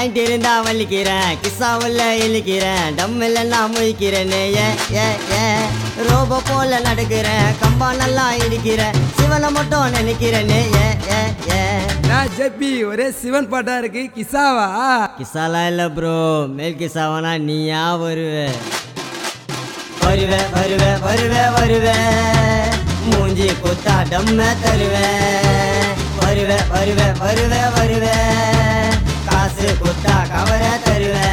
joint இருந்தா வலிக்கிறேன் கிஸ்ஸா உள்ள இழுக்கிறேன் டம் இல்லைன்னா முழிக்கிறேன்னு ஏ ஏ ஏ ரோபோ போல நடக்கிறேன் கம்பா நல்லா இடிக்கிறேன் சிவனை மட்டும் நினைக்கிறேன்னு ஏ ஏ ஏ நான் ஜெப்பி ஒரே சிவன் பாட்டா இருக்கு கிசாவா கிஸ்ஸாலாம் இல்லை ப்ரோ மேல் கிஸ்ஸாவானா நீயா வருவே வருவே வருவே வருவே வருவே மூஞ்சி குத்தா டம்ம தருவே வருவே வருவே வருவே வருவே காசு குத்தா கவர தருவே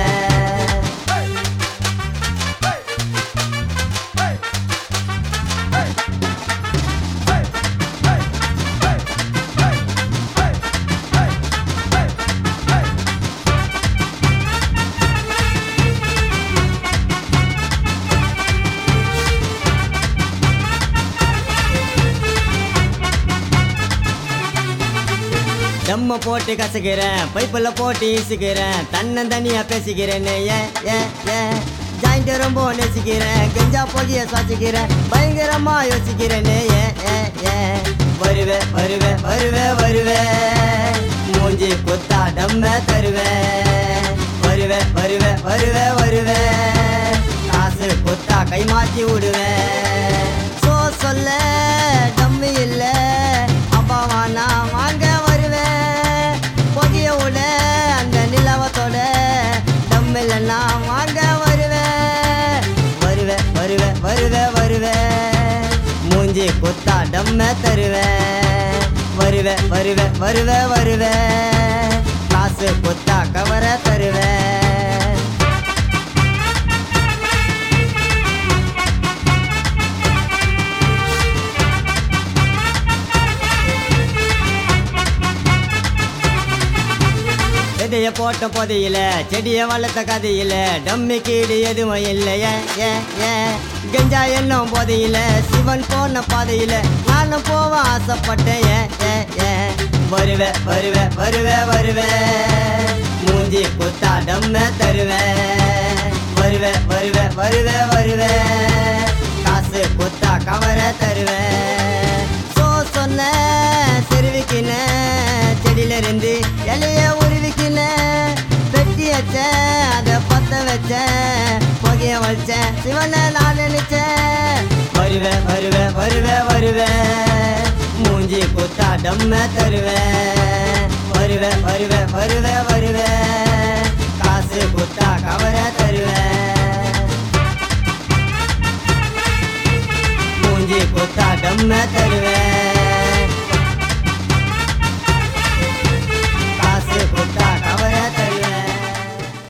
டம்ம போட்டு கசக்கிறேன் பைப்பில் போட்டு இசுக்கிறேன் தன்னந்தனியா பேசிக்கிறேன்னு ஏ ஏ ஏ ஜாயிண்ட் ரொம்ப நெசிக்கிறேன் கெஞ்சா பொடிய சுவாசிக்கிறேன் பயங்கரமா யோசிக்கிறேன்னு ஏ ஏ ஏ வருவே வருவே வருவே வருவே மூஞ்சி குத்தா டம்ம தருவே வருவே வருவே வருவே வருவே காசு குத்தா கை மாற்றி விடுவேன் சோ சொல்ல டம்மு இல்ல அப்பாவா நான் வாங்க வருவேன் பொதிய விட அந்த நிலவத்தோட டம்மில் நான் வாங்க வருவேன் வருவேன் வருவேன் வருவேன் வருவேன் மூஞ்சி குத்தா டம்ம தருவேன் வருவேன் வருவேன் வருவேன் வருவேன் காசு குத்தா கவர தருவேன் விதைய போட்ட பொதையில செடிய வளர்த்த கதையில டம்மி கீடு எதுவும் இல்லையே ஏ ஏ கஞ்சா என்னும் போதையில சிவன் போன பாதையில நானும் போக ஆசைப்பட்டேன் ஏ ஏ ஏ வருவே வருவே வருவே வருவே மூஞ்சி குத்தா டம்ம தருவேன் வருவே வருவே வருவே வருவே காசு குத்தா கவர தருவேன் சோ சொன்ன செருவிக்கின செடியில இருந்து இலைய உருவிக்கின வெட்டி வச்சேன் அதை பத்த வச்சேன் புகைய வச்சேன் சிவனை நான் நினைச்சேன் வருவேன் வருவேன் வருவேன் வருவேன் மூஞ்சி குத்தா டம்ம தருவேன் வருவேன் வருவேன் வருவேன் வருவேன் காசு குத்தா கவர தருவேன் மூஞ்சி குத்தா டம்ம தருவேன்